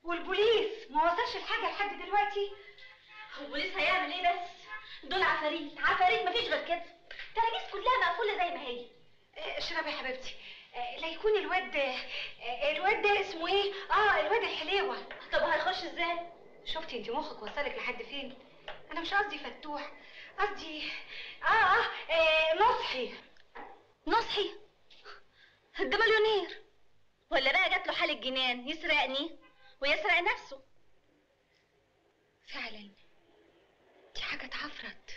والبوليس ما وصلش الحاجه لحد دلوقتي هو البوليس هيعمل ايه بس دول عفاريت عفاريت مفيش غير كده التراجيز كلها مقفوله زي ما هي آه، اشربي يا حبيبتي آه، لا يكون الواد آه، الواد ده اسمه ايه اه الواد الحليوه طب هيخش ازاي شفتي انت مخك وصلك لحد فين انا مش قصدي فتوح قصدي اه اه, آه نصحي نصحي ده مليونير ولا بقى جات له حال الجنان يسرقني ويسرق نفسه فعلا دي حاجه اتعفرت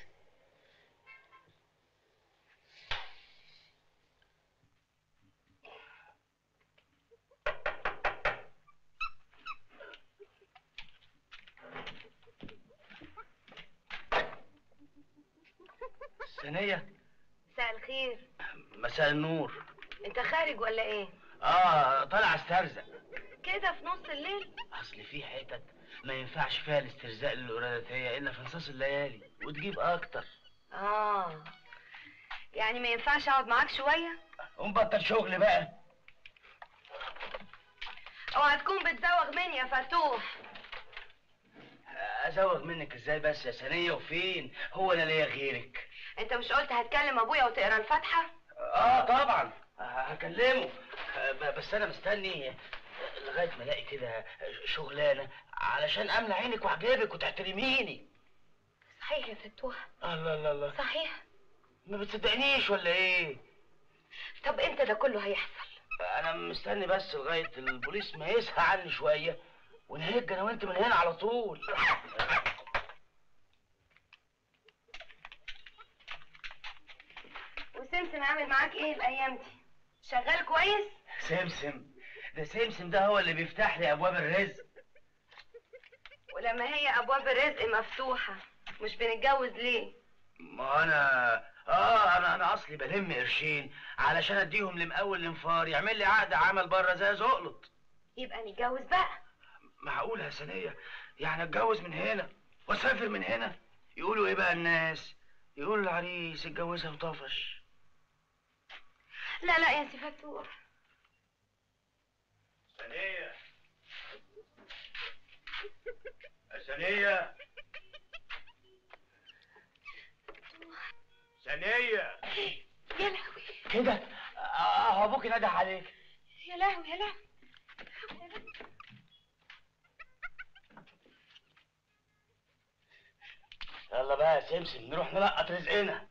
ثانية مساء الخير مساء النور انت خارج ولا ايه اه طالع استرزق كده في نص الليل اصل في حتت ما ينفعش فيها الاسترزاق للأورادتية الا في نصاص الليالي وتجيب اكتر اه يعني ما ينفعش اقعد معاك شويه قوم بطل شغل بقى اوعى تكون بتزوغ مني يا فتوح ازوغ منك ازاي بس يا ثانية وفين هو انا ليا غيرك انت مش قلت هتكلم ابويا وتقرا الفاتحه اه طبعا هكلمه آه، ب- بس انا مستني لغايه ما الاقي كده شغلانه علشان املى عينك واعجبك وتحترميني صحيح يا فتوح الله الله الله صحيح ما بتصدقنيش ولا ايه طب امتى ده كله هيحصل انا مستني بس لغايه البوليس ما يسهى عني شويه ونهج انا وانت من هنا على طول وسمسم عامل معاك ايه الايام دي شغال كويس سمسم ده سمسم ده هو اللي بيفتح لي ابواب الرزق ولما هي ابواب الرزق مفتوحه مش بنتجوز ليه ما انا اه انا انا اصلي بلم قرشين علشان اديهم لمقاول الانفار يعمل لي عقد عمل بره زي زقلط يبقى نتجوز بقى معقول يا سنية يعني اتجوز من هنا واسافر من هنا يقولوا ايه بقى الناس يقولوا العريس اتجوزها وطفش لا لا يا سي فتوح ثانية ثانية ثانية يا لهوي كده اه ابوك نده عليك يا لهوي يا لهوي يلا بقى يا سمسم نروح نلقط رزقنا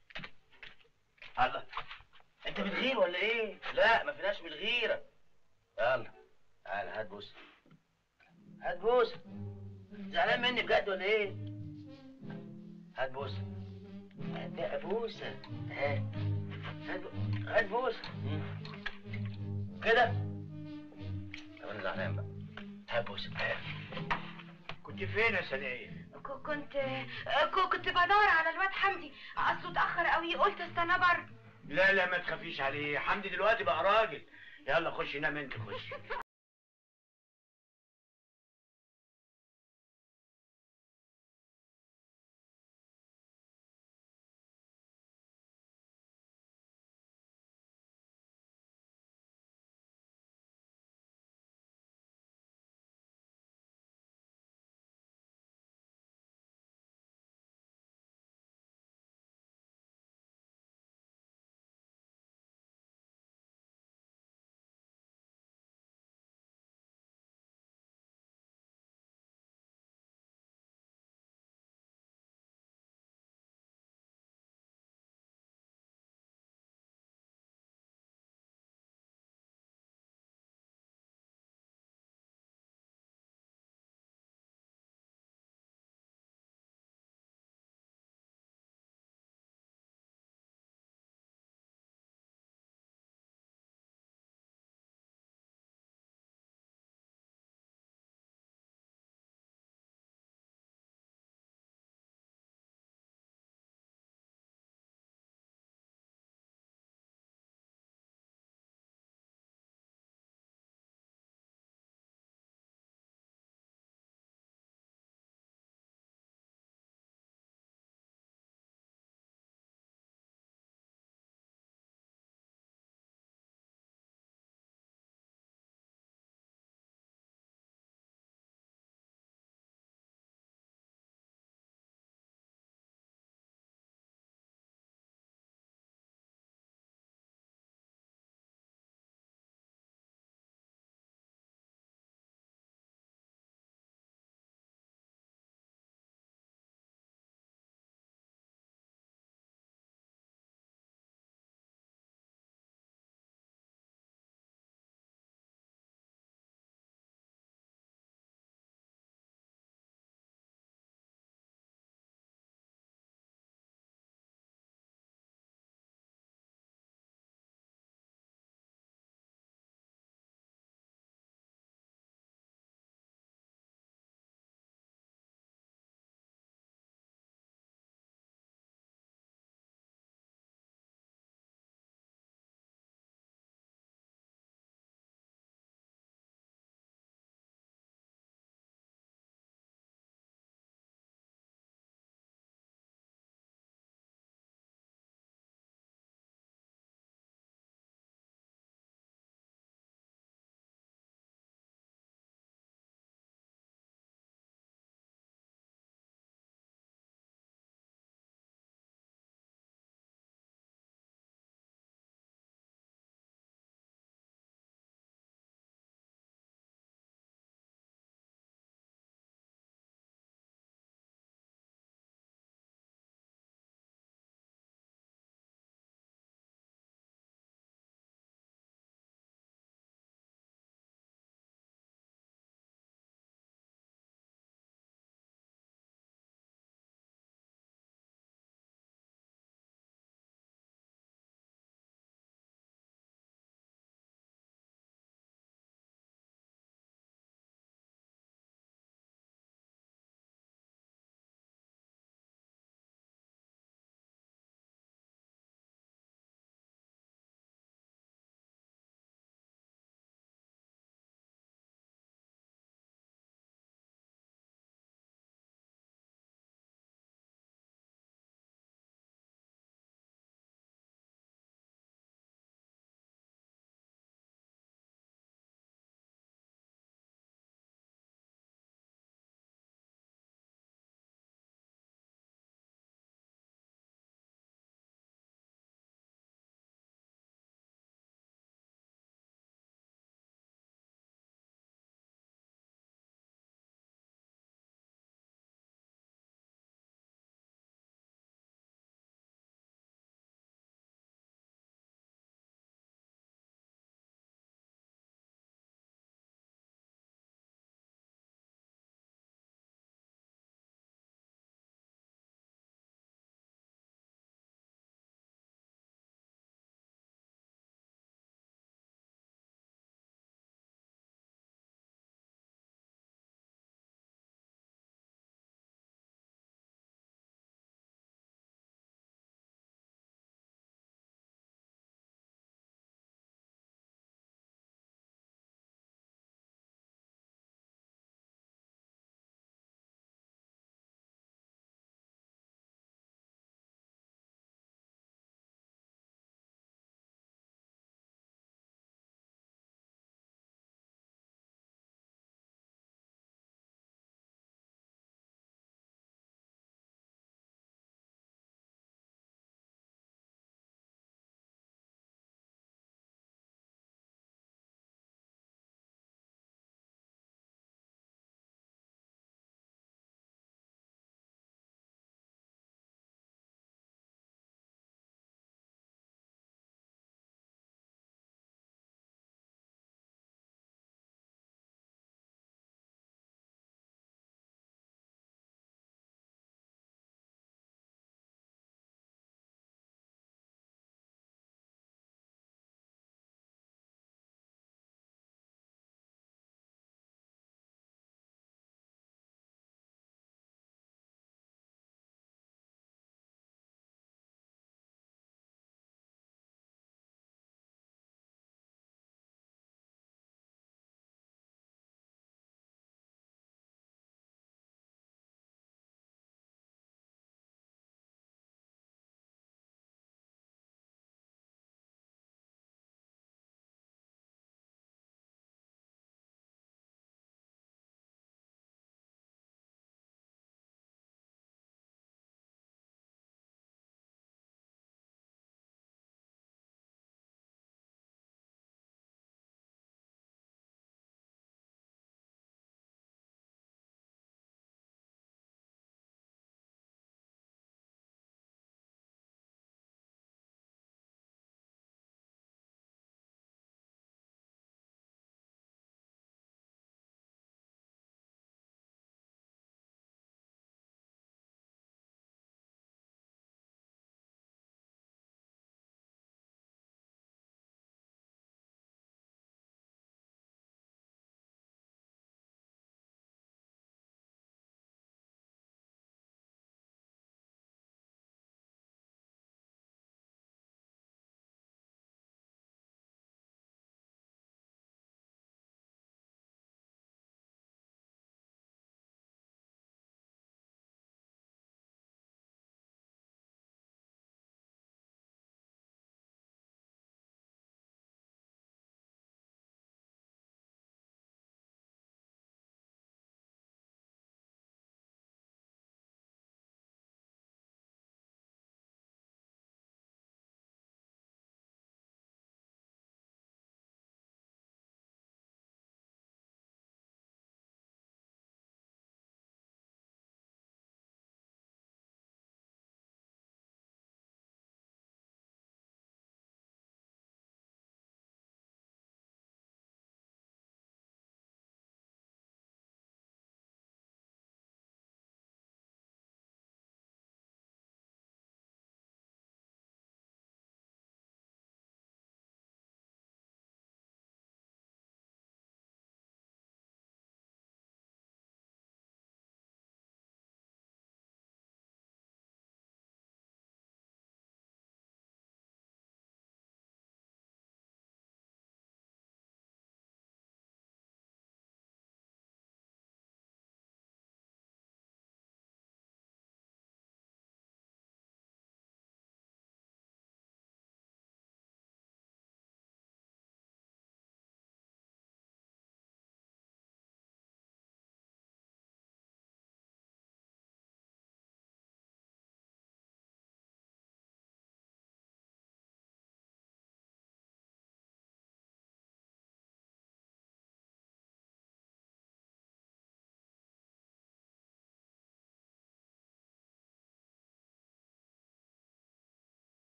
الله انت بتغير ولا ايه لا ما فيناش بالغيره يلا تعال هات بوسه هات بوسه زعلان مني بجد ولا ايه هات بوسه هات بقى بوسه هات هات بو- هات بوسه مم. كده طب انا زعلان بقى هات بوسه هات كنت فين يا سنيه ك- كنت ك- كنت بدور على الواد حمدي اصله اتاخر قوي قلت استنى بره لا لا ما تخافيش عليه حمدي دلوقتي بقى راجل يلا خش نام انت خش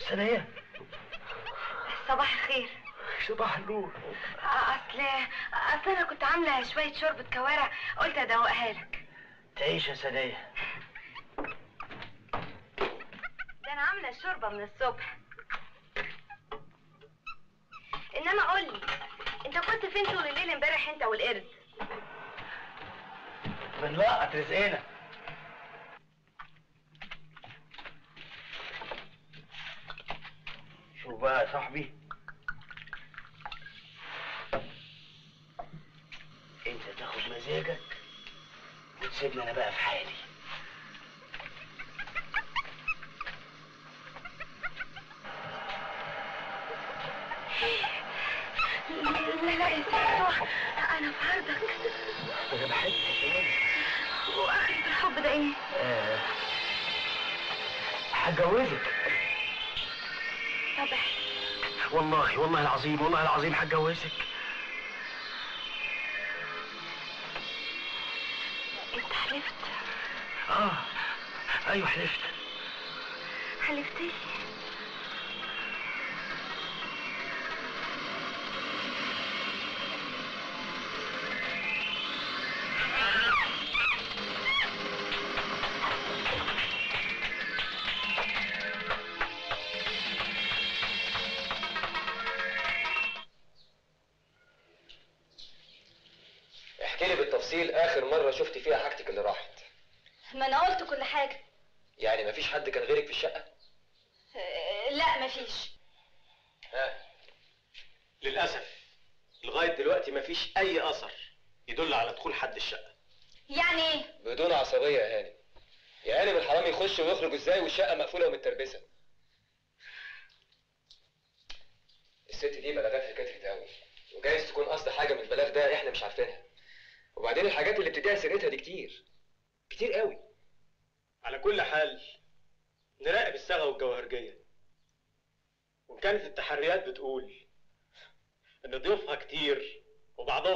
ثانية صباح الخير صباح النور اصل اصل انا كنت عامله شويه شوربه كوارع قلت ادوقها لك تعيش يا ثانية ده انا عامله الشوربه من الصبح انما قول لي انت كنت فين طول الليل امبارح انت والقرد بنلقط رزقنا شوف بقى يا صاحبي انت تاخد مزاجك وتسيبني انا بقى في حالي لا لا يا فتوح انا في عرضك انا بحبك يا ثانية واخرة الحب ده ايه آه، هتجوزك طب والله والله العظيم والله العظيم هتجوزك انت حلفت اه ايوه حلفت حلفت لي احكي لي بالتفصيل اخر مره شفت فيها حاجتك اللي راحت ما انا قلت كل حاجه يعني مفيش حد كان غيرك في الشقه آه، لا مفيش ها للأسف لغاية دلوقتي مفيش أي أثر يدل على دخول حد الشقة يعني ايه بدون عصبيه يا هاني يا هاني الحرام يخش ويخرج ازاي والشقه مقفوله ومتربسه الست دي بلاغاتها كترت قوي وجايز تكون قصد حاجه من البلاغ ده احنا مش عارفينها وبعدين الحاجات اللي بتديها سيرتها دي كتير كتير قوي على كل حال نراقب الصاغة والجوهرجية وإن كانت التحريات بتقول إن ضيوفها كتير وبعضهم